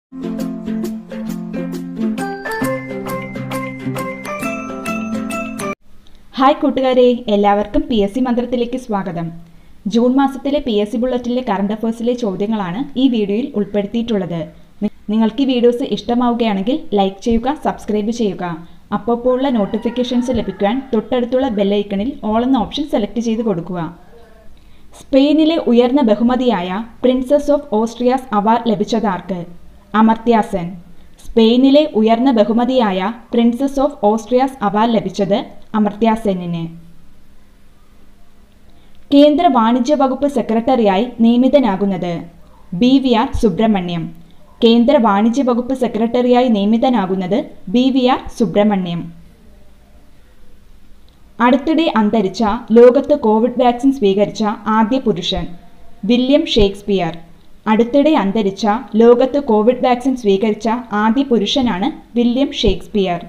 hi കൂട്ടുകാരെ എല്ലാവർക്കും P S C മന്ത്രത്തിലേക്ക് സ്വാഗതം ജൂൺ മാസത്തിലെ പി എസ് സി ബുള്ളറ്റിലെ കറണ്ട് അഫയേഴ്സിലെ ചോദ്യങ്ങളാണ് ഈ വീഡിയോയിൽ ഉൾപ്പെടുത്തിയിട്ടുള്ളത് നി- നിങ്ങൾക്ക് ഈ വീഡിയോസ് ഇഷ്ടമാവുകയാണെങ്കിൽ ലൈക്ക് ചെയ്യുക സബ്സ്ക്രൈബ് ചെയ്യുക അപ്പോഴുള്ള നോട്ടിഫിക്കേഷൻസ് ലഭിക്കുവാൻ തൊട്ടടുത്തുള്ള ബെല്ലൈക്കണിൽ ഓൾ എന്ന ഓപ്ഷൻ സെലക്ട് ചെയ്ത് കൊടുക്കുക സ്പെയിനിലെ ഉയർന്ന ബഹുമതിയായ പ്രിൻസസ് ഓഫ് ഓസ്ട്രിയാസ് അവാർഡ് ലഭിച്ചതാർക്ക് അമർത്യ സെൻ സ്പെയിനിലെ ഉയർന്ന ബഹുമതിയായ പ്രിൻസസ് ഓഫ് ഓസ്ട്രിയാസ് അവാർഡ് ലഭിച്ചത് അമർത്യ സെന്നിന് കേന്ദ്ര വാണിജ്യ വകുപ്പ് സെക്രട്ടറിയായി നിയമിതനാകുന്നത് ബി വി ആർ സുബ്രഹ്മണ്യം കേന്ദ്ര വാണിജ്യ വകുപ്പ് സെക്രട്ടറിയായി നിയമിതനാകുന്നത് ബി വി ആർ സുബ്രഹ്മണ്യം അടുത്തിടെ അന്തരിച്ച ലോകത്ത് കോവിഡ് വാക്സിൻ സ്വീകരിച്ച ആദ്യ പുരുഷൻ വില്യം ഷേക്സ്പിയർ അടുത്തിടെ അന്തരിച്ച ലോകത്ത് കോവിഡ് വാക്സിൻ സ്വീകരിച്ച ആദ്യ പുരുഷനാണ് വില്യം ഷേക്സ്പിയർ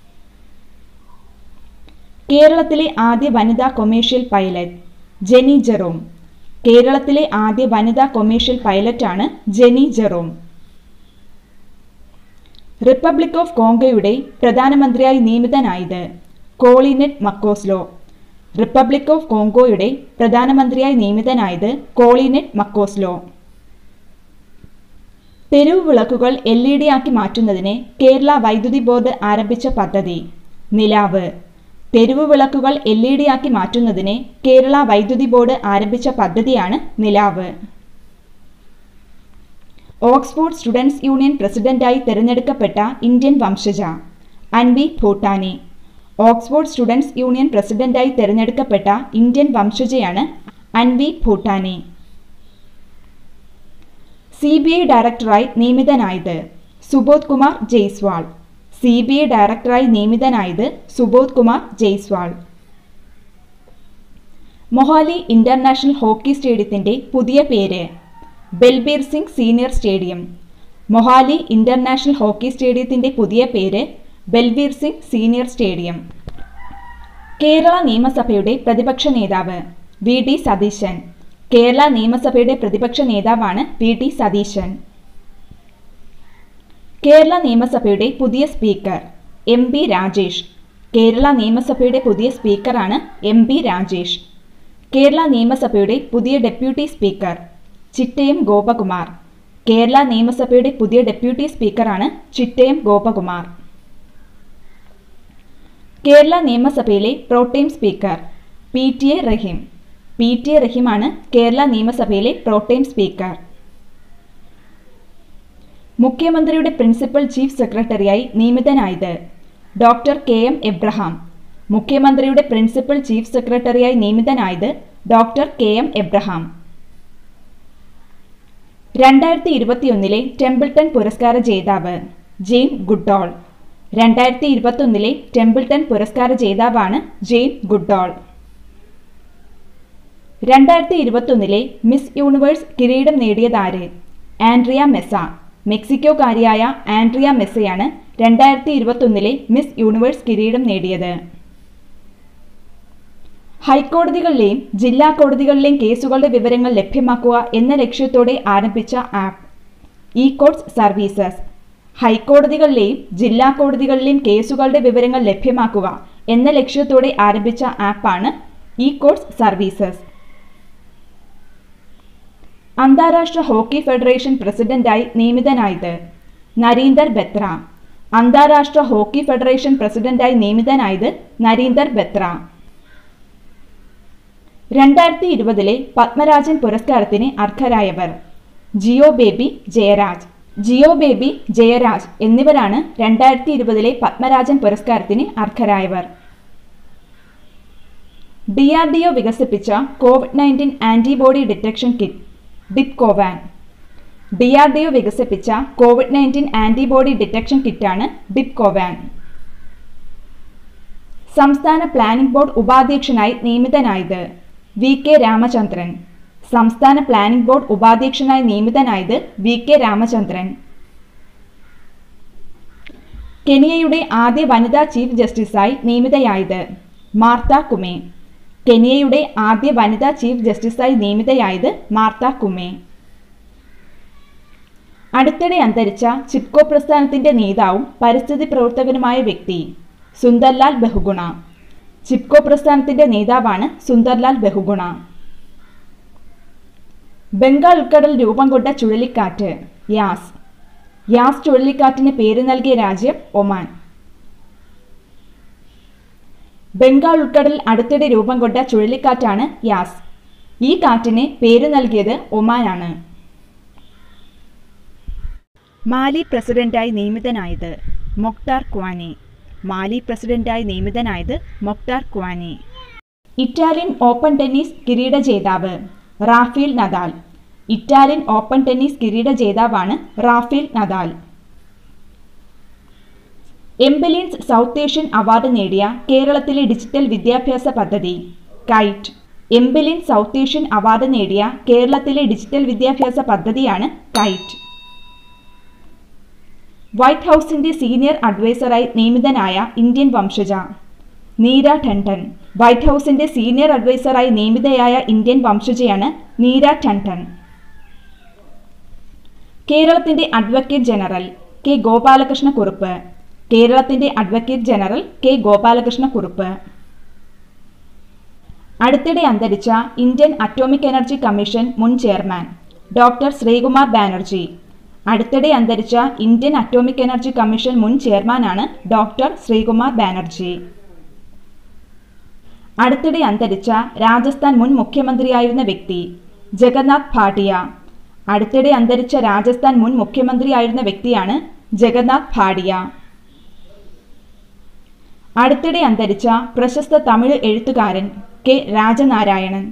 കേരളത്തിലെ ആദ്യ വനിതാ കൊമേഴ്ഷ്യൽ പൈലറ്റ് ജെനി ജെറോം കേരളത്തിലെ ആദ്യ വനിതാ കൊമേഴ്ഷ്യൽ പൈലറ്റാണ് ജെനി ജെറോം റിപ്പബ്ലിക് ഓഫ് കോങ്കോയുടെ പ്രധാനമന്ത്രിയായി നിയമിതനായത് കോളിനെറ്റ് മക്കോസ്ലോ റിപ്പബ്ലിക് ഓഫ് കോങ്കോയുടെ പ്രധാനമന്ത്രിയായി നിയമിതനായത് കോളിനെറ്റ് മക്കോസ്ലോ തെരുവ് വിളക്കുകൾ എൽ ഇ ഡി ആക്കി മാറ്റുന്നതിന് കേരള വൈദ്യുതി ബോർഡ് ആരംഭിച്ച പദ്ധതി നിലാവ് തെരുവ് വിളക്കുകൾ എൽ ഇ ഡി ആക്കി മാറ്റുന്നതിന് കേരള വൈദ്യുതി ബോർഡ് ആരംഭിച്ച പദ്ധതിയാണ് നിലാവ് ഓക്സ്ഫോർഡ് സ്റ്റുഡൻസ് യൂണിയൻ പ്രസിഡന്റായി തിരഞ്ഞെടുക്കപ്പെട്ട ഇന്ത്യൻ വംശജ Anvi Bhutani Oxford students union പ്രസിഡന്റായി തിരഞ്ഞെടുക്കപ്പെട്ട ഇന്ത്യൻ വംശജയാണ് Anvi Bhutani C B I ഡയറക്ടറായി നിയമിതനായത് Subodh Kumar Jaiswal C B I ഡയറക്ടറായി നിയമിതനായത് സുബോധ് കുമാർ ജയ്സ്വാൾ മൊഹാലി ഇന്റർനാഷണൽ ഹോക്കി സ്റ്റേഡിയത്തിന്റെ പുതിയ പേര് Balbir Singh senior stadium Mohali international hockey സ്റ്റേഡിയത്തിന്റെ പുതിയ പേര് ബൽബീർ സിംഗ് സീനിയർ സ്റ്റേഡിയം കേരള നിയമസഭയുടെ പ്രതിപക്ഷ നേതാവ് വി ഡി സതീശൻ കേരള നിയമസഭയുടെ പ്രതിപക്ഷ നേതാവാണ് വി ഡി സതീശൻ കേരള നിയമസഭയുടെ പുതിയ speaker M P Rajesh Kerala നിയമസഭയുടെ പുതിയ സ്പീക്കറാണ് എം പി രാജേഷ് കേരള നിയമസഭയുടെ പുതിയ ഡെപ്യൂട്ടി സ്പീക്കർ ചിറ്റയം ഗോപകുമാർ കേരള നിയമസഭയുടെ പുതിയ ഡെപ്യൂട്ടി സ്പീക്കറാണ് ചിറ്റയം ഗോപകുമാർ കേരള നിയമസഭയിലെ pro tem speaker P T A Rahim P T A റഹീമാണ് കേരള നിയമസഭയിലെ പ്രോട്ടേം സ്പീക്കർ മുഖ്യമന്ത്രിയുടെ പ്രിൻസിപ്പൽ ചീഫ് സെക്രട്ടറിയായി നിയമിതനായത് ഡോക്ടർ കെ എം എബ്രഹാം മുഖ്യമന്ത്രിയുടെ പ്രിൻസിപ്പൽ ചീഫ് സെക്രട്ടറിയായി നിയമിതനായത് ഡോക്ടർ കെ എം എബ്രഹാം രണ്ടായിരത്തി ഇരുപത്തിയൊന്നിലെ ടെമ്പിൾട്ടൺ പുരസ്കാര ജേതാവ് ജെയിൻ ഗുഡ്ഡോൾ രണ്ടായിരത്തി ഇരുപത്തൊന്നിലെ ടെമ്പിൾട്ടൺ പുരസ്കാര ജേതാവാണ് ജെയിൻ ഗുഡ്ഡോൾ രണ്ടായിരത്തി ഇരുപത്തൊന്നിലെ മിസ് യൂണിവേഴ്സ് കിരീടം നേടിയതാര് ആൻഡ്രിയ മെസ്സ മെക്സിക്കോക്കാരിയായ ആൻഡ്രിയ മെസ്സയാണ് രണ്ടായിരത്തി ഇരുപത്തൊന്നിലെ മിസ് യൂണിവേഴ്സ് കിരീടം നേടിയത് ഹൈക്കോടതികളിലെയും ജില്ലാ കോടതികളിലെയും കേസുകളുടെ വിവരങ്ങൾ ലഭ്യമാക്കുക എന്ന ലക്ഷ്യത്തോടെ ആരംഭിച്ച ആപ്പ് ഇ കോഡ്സ് സർവീസസ് ഹൈക്കോടതികളിലെയും ജില്ലാ കോടതികളിലെയും കേസുകളുടെ വിവരങ്ങൾ ലഭ്യമാക്കുക എന്ന ലക്ഷ്യത്തോടെ ആരംഭിച്ച ആപ്പാണ് ഇ കോഡ്സ് സർവീസസ് അന്താരാഷ്ട്ര ഹോക്കി ഫെഡറേഷൻ പ്രസിഡന്റായി നിയമിതനായത് നരീന്ദർ ബത്ര അന്താരാഷ്ട്ര ഹോക്കി ഫെഡറേഷൻ പ്രസിഡന്റായി നിയമിതനായത് നരീന്ദർ ബത്ര രണ്ടായിരത്തി ഇരുപതിലെ പത്മരാജൻ പുരസ്കാരത്തിന് അർഹരായവർ ജിയോ ബേബി ജയരാജ് ജിയോ ബേബി ജയരാജ് എന്നിവരാണ് രണ്ടായിരത്തി ഇരുപതിലെ പത്മരാജൻ പുരസ്കാരത്തിന് അർഹരായവർ ഡി ആർ ഡി ഒ വികസിപ്പിച്ച covid nineteen antibody detection kit DipCovan D R D O വികസിപ്പിച്ച കോവിഡ് നയൻറ്റീൻ ആന്റിബോഡി ഡിറ്റക്ഷൻ കിറ്റാണ് ഡിപ്കോവാൻ സംസ്ഥാന പ്ലാനിംഗ് ബോർഡ് ഉപാധ്യക്ഷനായി നിയമിതനായത് വി കെ രാമചന്ദ്രൻ സംസ്ഥാന പ്ലാനിംഗ് ബോർഡ് ഉപാധ്യക്ഷനായി നിയമിതനായത് വി കെ രാമചന്ദ്രൻ കെനിയയുടെ ആദ്യ വനിതാ ചീഫ് ജസ്റ്റിസായി നിയമിതയായത് മാർത്ത കുമേ കെനിയയുടെ ആദ്യ വനിതാ ചീഫ് ജസ്റ്റിസായി നിയമിതയായത് മാർത്ത കുമേ അടുത്തിടെ അന്തരിച്ച ചിപ്കോ പ്രസ്ഥാനത്തിന്റെ നേതാവും പരിസ്ഥിതി പ്രവർത്തകനുമായ വ്യക്തി സുന്ദർലാൽ ബഹുഗുണ ചിപ്കോ പ്രസ്ഥാനത്തിന്റെ നേതാവാണ് സുന്ദർലാൽ ബഹുഗുണ ബംഗാൾ ഉൾക്കടൽ രൂപം കൊണ്ട ചുഴലിക്കാറ്റ് യാസ് യാസ് ചുഴലിക്കാറ്റിന് പേര് നൽകിയ രാജ്യം ഒമാൻ ബംഗാൾ ഉൾക്കടൽ അടുത്തിടെ രൂപം കൊണ്ട ചുഴലിക്കാറ്റാണ് യാസ് ഈ കാറ്റിന് പേര് നൽകിയത് ഒമാനാണ് മാലി പ്രസിഡന്റായി നിയമിതനായത് മൊക്താർ ക്വാനി മാലി പ്രസിഡന്റായി നിയമിതനായത് Moctar Ouane Italian open tennis കിരീട ജേതാവ് Rafael Nadal Italian open tennis കിരീട ജേതാവാണ് റാഫേൽ നദാൽ എംബലിയൻസ് സൗത്ത് ഏഷ്യൻ അവാർഡ് നേടിയ കേരളത്തിലെ ഡിജിറ്റൽ വിദ്യാഭ്യാസ പദ്ധതി കൈറ്റ് എംബലിയൻ സൗത്ത് ഏഷ്യൻ അവാർഡ് നേടിയ കേരളത്തിലെ ഡിജിറ്റൽ വിദ്യാഭ്യാസ പദ്ധതിയാണ് കൈറ്റ് വൈറ്റ് ഹൗസിന്റെ സീനിയർ അഡ്വൈസറായി നിയമിതനായ ഇന്ത്യൻ വംശജ നീര ടണ്ടൻ വൈറ്റ് ഹൗസിന്റെ സീനിയർ അഡ്വൈസറായി നിയമിതയായ ഇന്ത്യൻ വംശജയാണ് നീര ടണ്ടൻ കേരളത്തിന്റെ advocate general K Gopalakrishna Kurup കേരളത്തിന്റെ advocate general K Gopalakrishna Kurup അടുത്തിടെ അന്തരിച്ച ഇന്ത്യൻ അറ്റോമിക് എനർജി കമ്മീഷൻ മുൻ ചെയർമാൻ ഡോക്ടർ ശ്രീകുമാർ ബാനർജി അടുത്തിടെ അന്തരിച്ച ഇന്ത്യൻ അറ്റോമിക് എനർജി കമ്മീഷൻ മുൻ ചെയർമാനാണ് ഡോക്ടർ ശ്രീകുമാർ ബാനർജി അടുത്തിടെ അന്തരിച്ച രാജസ്ഥാൻ മുൻ മുഖ്യമന്ത്രിയായിരുന്ന വ്യക്തി ജഗന്നാഥ് ഭാട്ടിയ അടുത്തിടെ അന്തരിച്ച രാജസ്ഥാൻ മുൻ മുഖ്യമന്ത്രിയായിരുന്ന വ്യക്തിയാണ് ജഗന്നാഥ് ഭാടിയ അടുത്തിടെ അന്തരിച്ച പ്രശസ്ത തമിഴ് എഴുത്തുകാരൻ കെ രാജനാരായണൻ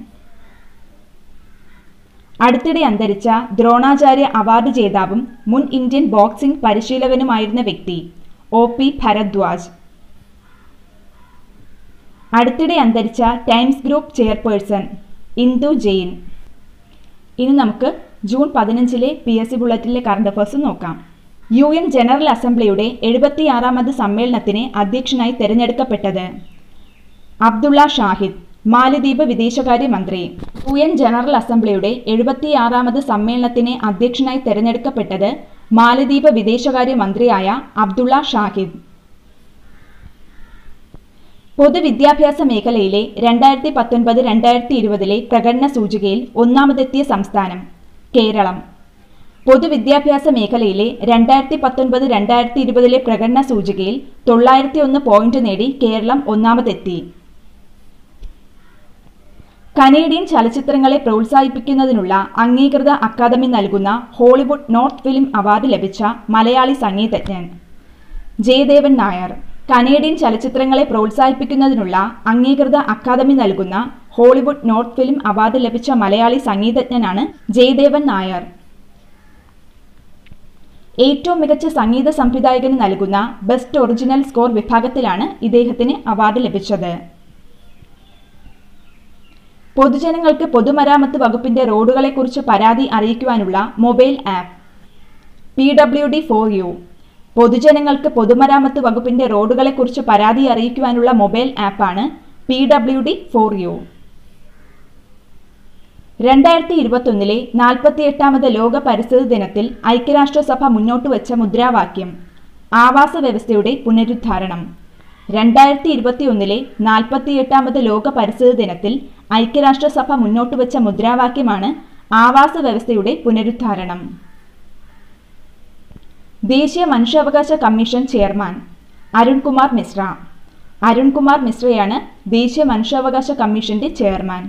അടുത്തിടെ അന്തരിച്ച ദ്രോണാചാര്യ അവാർഡ് ജേതാവും മുൻ ഇന്ത്യൻ ബോക്സിംഗ് പരിശീലകനുമായിരുന്ന വ്യക്തി ഒ പി ഭരദ്വാജ് അടുത്തിടെ അന്തരിച്ച Times group chairperson Indu Jain ഇനി നമുക്ക് ജൂൺ പതിനഞ്ചിലെ പി എസ് സി ബുള്ളറ്റിലെ കറണ്ട് അഫേഴ്സ് നോക്കാം യു എൻ ജനറൽ അസംബ്ലിയുടെ എഴുപത്തിയാറാമത് സമ്മേളനത്തിന് അധ്യക്ഷനായി തെരഞ്ഞെടുക്കപ്പെട്ടത് അബ്ദുള്ള ഷാഹിദ് മാലദ്വീപ് വിദേശകാര്യമന്ത്രി യു എൻ ജനറൽ അസംബ്ലിയുടെ എഴുപത്തിയാറാമത് സമ്മേളനത്തിന് അധ്യക്ഷനായി തെരഞ്ഞെടുക്കപ്പെട്ടത് മാലദ്വീപ് വിദേശകാര്യമന്ത്രിയായ അബ്ദുള്ള ഷാഹിദ് പൊതുവിദ്യാഭ്യാസ മേഖലയിലെ രണ്ടായിരത്തി പത്തൊൻപത് രണ്ടായിരത്തി ഇരുപതിലെ പ്രകടന സൂചികയിൽ ഒന്നാമതെത്തിയ സംസ്ഥാനം കേരളം പൊതുവിദ്യാഭ്യാസ മേഖലയിലെ രണ്ടായിരത്തി പത്തൊൻപത് രണ്ടായിരത്തി ഇരുപതിലെ പ്രകടന സൂചികയിൽ തൊള്ളായിരത്തി ഒന്ന് പോയിന്റ് നേടി കേരളം ഒന്നാമതെത്തി കനേഡിയൻ ചലച്ചിത്രങ്ങളെ പ്രോത്സാഹിപ്പിക്കുന്നതിനുള്ള അംഗീകൃത അക്കാദമി നൽകുന്ന ഹോളിവുഡ് നോർത്ത് ഫിലിം അവാർഡ് ലഭിച്ച മലയാളി സംഗീതജ്ഞൻ ജയദേവൻ നായർ കനേഡിയൻ ചലച്ചിത്രങ്ങളെ പ്രോത്സാഹിപ്പിക്കുന്നതിനുള്ള അംഗീകൃത അക്കാദമി നൽകുന്ന ഹോളിവുഡ് നോർത്ത് ഫിലിം അവാർഡ് ലഭിച്ച മലയാളി സംഗീതജ്ഞനാണ് ജയദേവൻ നായർ ഏറ്റവും മികച്ച സംഗീത സംവിധായകന് നൽകുന്ന ബെസ്റ്റ് ഒറിജിനൽ സ്കോർ വിഭാഗത്തിലാണ് ഇദ്ദേഹത്തിന് അവാർഡ് ലഭിച്ചത് പൊതുജനങ്ങൾക്ക് പൊതുമരാമത്ത് വകുപ്പിന്റെ റോഡുകളെക്കുറിച്ച് പരാതി അറിയിക്കുവാനുള്ള mobile app P W D for U പൊതുജനങ്ങൾക്ക് പൊതുമരാമത്ത് വകുപ്പിന്റെ റോഡുകളെക്കുറിച്ച് പരാതി അറിയിക്കുവാനുള്ള മൊബൈൽ ആപ്പാണ് P W D for U രണ്ടായിരത്തി ഇരുപത്തൊന്നിലെ നാൽപ്പത്തിയെട്ടാമത് ലോക പരിസ്ഥിതി ദിനത്തിൽ ഐക്യരാഷ്ട്രസഭ മുന്നോട്ട് വച്ച മുദ്രാവാക്യം ആവാസ വ്യവസ്ഥയുടെ പുനരുദ്ധാരണം രണ്ടായിരത്തി ഇരുപത്തിയൊന്നിലെ നാൽപ്പത്തിയെട്ടാമത് ലോക പരിസ്ഥിതി ദിനത്തിൽ ഐക്യരാഷ്ട്രസഭ മുന്നോട്ട് വച്ച മുദ്രാവാക്യമാണ് ആവാസ വ്യവസ്ഥയുടെ പുനരുദ്ധാരണം ദേശീയ മനുഷ്യാവകാശ കമ്മീഷൻ ചെയർമാൻ അരുൺകുമാർ മിശ്ര അരുൺകുമാർ മിശ്രയാണ് ദേശീയ മനുഷ്യാവകാശ കമ്മീഷന്റെ ചെയർമാൻ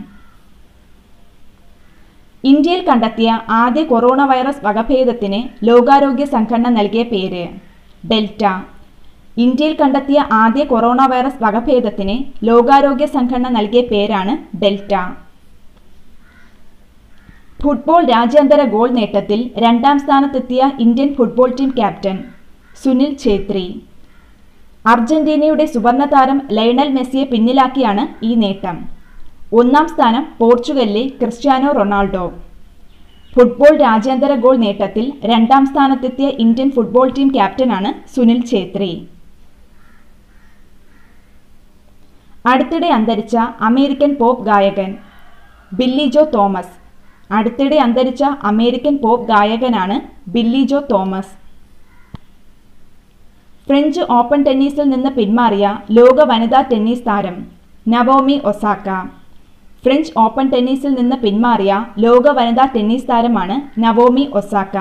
ഇന്ത്യയിൽ കണ്ടെത്തിയ ആദ്യ കൊറോണ വൈറസ് വകഭേദത്തിന് ലോകാരോഗ്യ സംഘടന നൽകിയ പേര് ഡെൽറ്റ ഇന്ത്യയിൽ കണ്ടെത്തിയ ആദ്യ കൊറോണ വൈറസ് വകഭേദത്തിന് ലോകാരോഗ്യ സംഘടന നൽകിയ പേരാണ് ഡെൽറ്റ ഫുട്ബോൾ രാജ്യാന്തര ഗോൾ നേട്ടത്തിൽ രണ്ടാം സ്ഥാനത്തെത്തിയ Indian football team captain Sunil Chhetri അർജന്റീനയുടെ സുവർണ താരം ലയണൽ മെസ്സിയെ പിന്നിലാക്കിയാണ് ഈ നേട്ടം ഒന്നാം സ്ഥാനം പോർച്ചുഗലിലെ ക്രിസ്ത്യാനോ റൊണാൾഡോ ഫുട്ബോൾ രാജ്യാന്തര ഗോൾ നേട്ടത്തിൽ രണ്ടാം സ്ഥാനത്തെത്തിയ ഇന്ത്യൻ ഫുട്ബോൾ ടീം ക്യാപ്റ്റനാണ് സുനിൽ ഛേത്രി അടുത്തിടെ അന്തരിച്ച അമേരിക്കൻ പോപ്പ് ഗായകൻ ബില്ലി ജോ തോമസ് അടുത്തിടെ അന്തരിച്ച അമേരിക്കൻ പോപ്പ് ഗായകനാണ് Billy Joe Thomas French open ടെന്നീസിൽ നിന്ന് പിന്മാറിയ ലോക വനിതാ ടെന്നീസ് താരം നവോമി ഒസാക്ക ഫ്രഞ്ച് ഓപ്പൺ ടെന്നീസിൽ നിന്ന് പിന്മാറിയ ലോക വനിതാ ടെന്നീസ് താരമാണ് നവോമി ഒസാക്ക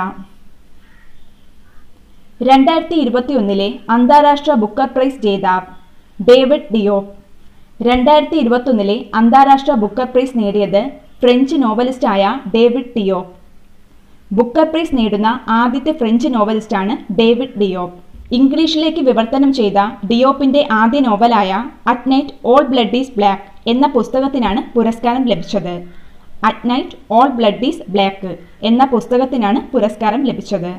രണ്ടായിരത്തി ഇരുപത്തിയൊന്നിലെ അന്താരാഷ്ട്ര ബുക്കർ പ്രൈസ് ജേതാവ് ഡേവിഡ് ഡിയോപ്പ് രണ്ടായിരത്തി ഇരുപത്തൊന്നിലെ അന്താരാഷ്ട്ര ബുക്കർ പ്രൈസ് നേടിയത് ഫ്രഞ്ച് നോവലിസ്റ്റായ ഡേവിഡ് ഡിയോപ്പ് ബുക്കർ പ്രൈസ് നേടുന്ന ആദ്യത്തെ ഫ്രഞ്ച് നോവലിസ്റ്റാണ് ഡേവിഡ് ഡിയോപ്പ് ഇംഗ്ലീഷിലേക്ക് വിവർത്തനം ചെയ്ത ഡിയോപ്പിന്റെ ആദ്യ നോവലായ at night all blood is black എന്ന പുസ്തകത്തിനാണ് പുരസ്കാരം ലഭിച്ചത് at night all blood is black എന്ന പുസ്തകത്തിനാണ് പുരസ്കാരം ലഭിച്ചത്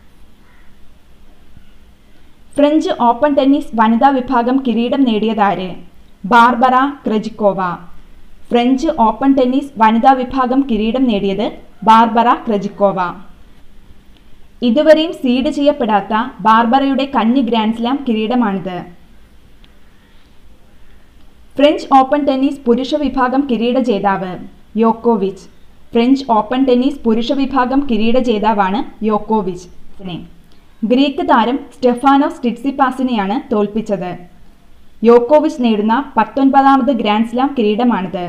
ഫ്രഞ്ച് ഓപ്പൺ ടെന്നീസ് വനിതാ വിഭാഗം കിരീടം നേടിയതാര് Barbora Krejcikova French open tennis വനിതാ വിഭാഗം കിരീടം നേടിയത് ബാർബറ ക്രജിക്കോവ ഇതുവരെയും സീഡ് ചെയ്യപ്പെടാത്ത ബാർബറയുടെ കന്നി ഗ്രാൻഡ് സ്ലാം കിരീടമാണിത് ഫ്രഞ്ച് ഓപ്പൺ ടെന്നീസ് പുരുഷ വിഭാഗം കിരീട ജേതാവ് യോക്കോവിച്ച് ഫ്രഞ്ച് ഓപ്പൺ ടെന്നീസ് പുരുഷ വിഭാഗം കിരീട ജേതാവാണ് യോക്കോവിച്ച് ഗ്രീക്ക് താരം സ്റ്റെഫാനോസ് ടിറ്റ്സിപ്പാസിനെയാണ് തോൽപ്പിച്ചത് യോക്കോവിച്ച് നേടുന്ന പത്തൊൻപതാമത് ഗ്രാൻഡ് സ്ലാം കിരീടമാണിത്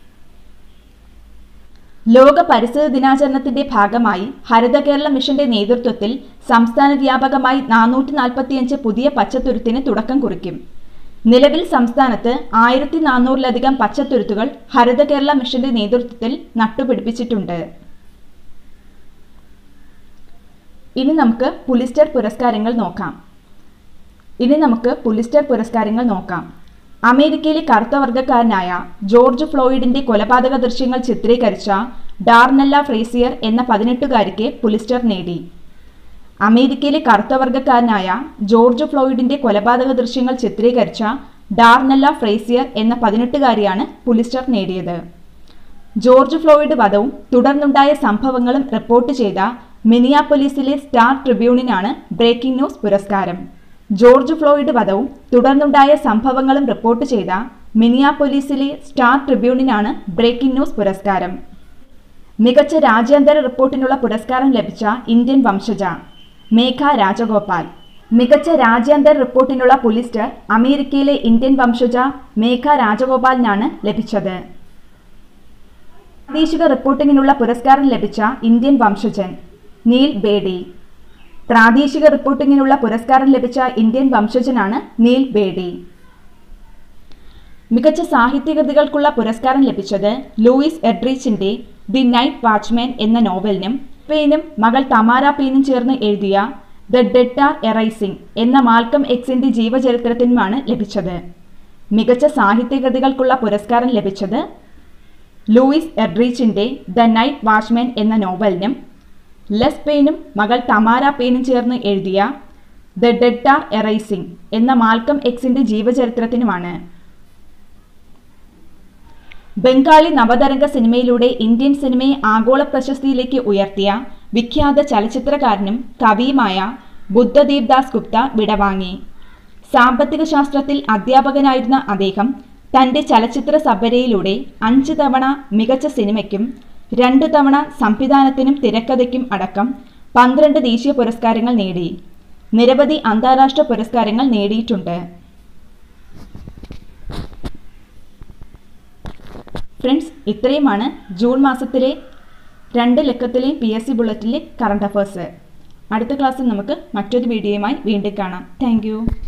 ലോക പരിസ്ഥിതി ദിനാചരണത്തിന്റെ ഭാഗമായി ഹരിത കേരള മിഷന്റെ നേതൃത്വത്തിൽ സംസ്ഥാന വ്യാപകമായി നാനൂറ്റി നാൽപ്പത്തിയഞ്ച് പുതിയ പച്ചത്തുരുത്തിന് തുടക്കം കുറിക്കും നിലവിൽ സംസ്ഥാനത്ത് ആയിരത്തി നാനൂറിലധികം പച്ചത്തുരുത്തുകൾ ഹരിത കേരള മിഷന്റെ നേതൃത്വത്തിൽ നട്ടുപിടിപ്പിച്ചിട്ടുണ്ട് ഇനി നമുക്ക് പുലിസ്റ്റർ പുരസ്കാരങ്ങൾ നോക്കാം ഇനി നമുക്ക് പുലിസ്റ്റർ പുരസ്കാരങ്ങൾ നോക്കാം അമേരിക്കയിലെ കറുത്ത വർഗ്ഗക്കാരനായ ജോർജ് ഫ്ലോയിഡിന്റെ കൊലപാതക ദൃശ്യങ്ങൾ ചിത്രീകരിച്ച ഡാർനെല്ല ഫ്രേസിയർ എന്ന പതിനെട്ടുകാരിക്ക് പുലിസ്റ്റർ നേടി അമേരിക്കയിലെ കറുത്ത വർഗ്ഗക്കാരനായ ജോർജ് ഫ്ലോയിഡിന്റെ കൊലപാതക ദൃശ്യങ്ങൾ ചിത്രീകരിച്ച ഡാർനെല്ല ഫ്രേസിയർ എന്ന പതിനെട്ടുകാരിയാണ് പുലിസ്റ്റർ നേടിയത് ജോർജ് ഫ്ലോയിഡ് വധവും തുടർന്നുണ്ടായ സംഭവങ്ങളും റിപ്പോർട്ട് ചെയ്ത മിനിയാപ്പൊലീസിലെ സ്റ്റാർ ട്രിബ്യൂണിനാണ് ബ്രേക്കിംഗ് ന്യൂസ് പുരസ്കാരം ജോർജ് ഫ്ലോയിഡ് വധവും തുടർന്നുണ്ടായ സംഭവങ്ങളും റിപ്പോർട്ട് ചെയ്ത മിനിയാപ്പൊലീസിലെ സ്റ്റാർ ട്രിബ്യൂണിനാണ് ബ്രേക്കിംഗ് ന്യൂസ് പുരസ്കാരം മികച്ച രാജ്യാന്തര റിപ്പോർട്ടിനുള്ള പുരസ്കാരം ലഭിച്ച ഇന്ത്യൻ വംശജ മേഘ രാജഗോപാൽ മികച്ച രാജ്യാന്തര റിപ്പോർട്ടിനുള്ള പുലിസ്റ്റർ അമേരിക്കയിലെ ഇന്ത്യൻ വംശജ മേഘ രാജഗോപാലിനാണ് ലഭിച്ചത് പ്രാദേശിക റിപ്പോർട്ടിങ്ങിനുള്ള പുരസ്കാരം ലഭിച്ച ഇന്ത്യൻ വംശജൻ നീൽ ബേഡി പ്രാദേശിക റിപ്പോർട്ടിങ്ങിനുള്ള പുരസ്കാരം ലഭിച്ച ഇന്ത്യൻ വംശജനാണ് നീൽ ബേഡി മികച്ച സാഹിത്യകൃതികൾക്കുള്ള പുരസ്കാരം ലഭിച്ചത് ലൂയിസ് എഡ്രിച്ചിന്റെ ദി നൈറ്റ് വാച്ച്മാൻ എന്ന നോവലിനും പെയിനും മകൾ തമാര പെയിനും ചേർന്ന് എഴുതിയ ദ ഡെഡ് ആർ എറൈസിംഗ് എന്ന മാൽക്കം എക്സിന്റെ ജീവചരിത്രത്തിനുമാണ് ലഭിച്ചത് മികച്ച സാഹിത്യകൃതികൾക്കുള്ള പുരസ്കാരം ലഭിച്ചത് ലൂയിസ് എഡ്രീച്ചിന്റെ ദ നൈറ്റ് വാച്ച്മാൻ എന്ന നോവലിനും ലെസ് പെയിനും മകൾ തമാര പെയിനും ചേർന്ന് എഴുതിയ ദ ഡെഡ് ആർ എറൈസിംഗ് എന്ന മാൽക്കം എക്സിന്റെ ജീവചരിത്രത്തിനുമാണ് ബംഗാളി നവതരംഗ സിനിമയിലൂടെ ഇന്ത്യൻ സിനിമയെ ആഗോള പ്രശസ്തിയിലേക്ക് ഉയർത്തിയ വിഖ്യാത ചലച്ചിത്രകാരനും കവിയുമായ ബുദ്ധദേവ് ദാസ് ഗുപ്ത വിടവാങ്ങി സാമ്പത്തിക ശാസ്ത്രത്തിൽ അധ്യാപകനായിരുന്ന അദ്ദേഹം തന്റെ ചലച്ചിത്ര സബരയിലൂടെ അഞ്ച് തവണ മികച്ച സിനിമയ്ക്കും രണ്ടു തവണ സംവിധാനത്തിനും തിരക്കഥയ്ക്കും അടക്കം പന്ത്രണ്ട് ദേശീയ പുരസ്കാരങ്ങൾ നേടി നിരവധി അന്താരാഷ്ട്ര പുരസ്കാരങ്ങൾ നേടിയിട്ടുണ്ട് ഫ്രണ്ട്സ് ഇത്രയുമാണ് ജൂൺ മാസത്തിലെ രണ്ട് ലക്കത്തിലെയും പി എസ് സി ബുള്ളറ്റിലെ കറണ്ട് അഫേഴ്സ് അടുത്ത ക്ലാസ്സിൽ നമുക്ക് മറ്റൊരു വീഡിയോയുമായി വീണ്ടും കാണാം താങ്ക്